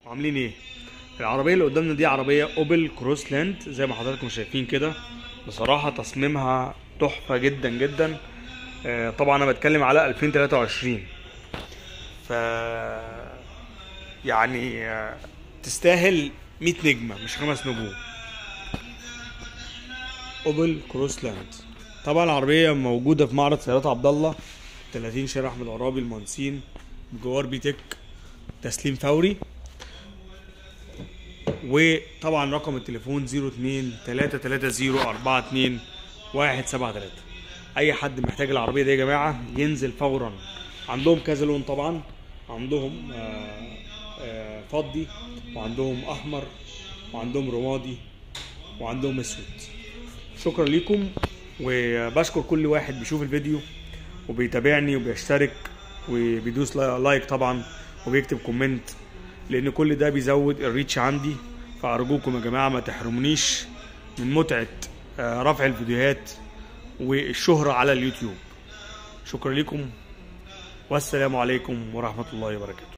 عاملين ايه العربيه اللي قدامنا دي عربيه اوبل كروس لاند زي ما حضراتكم شايفين كده بصراحه تصميمها تحفه جدا جدا آه، طبعا انا بتكلم على 2023 ف يعني آه، تستاهل 100 نجمه مش خمس نجوم اوبل كروس لاند طبعا العربيه موجوده في معرض سيارات عبد الله 30 شارع احمد عرابي المهندسين بجوار بيتك تسليم فوري وطبعا رقم التليفون 02 330 42 173 اي حد محتاج العربيه دي يا جماعه ينزل فورا عندهم كذا لون طبعا عندهم آه، آه، فضي وعندهم احمر وعندهم رمادي وعندهم اسود شكرا ليكم وبشكر كل واحد بيشوف الفيديو وبيتابعني وبيشترك وبيدوس لا- لايك طبعا وبيكتب كومنت لان كل ده بيزود الريتش عندي فارجوكم يا جماعه ما تحرمونيش من متعه آه، رفع الفيديوهات والشهره على اليوتيوب شكرا لكم والسلام عليكم ورحمه الله وبركاته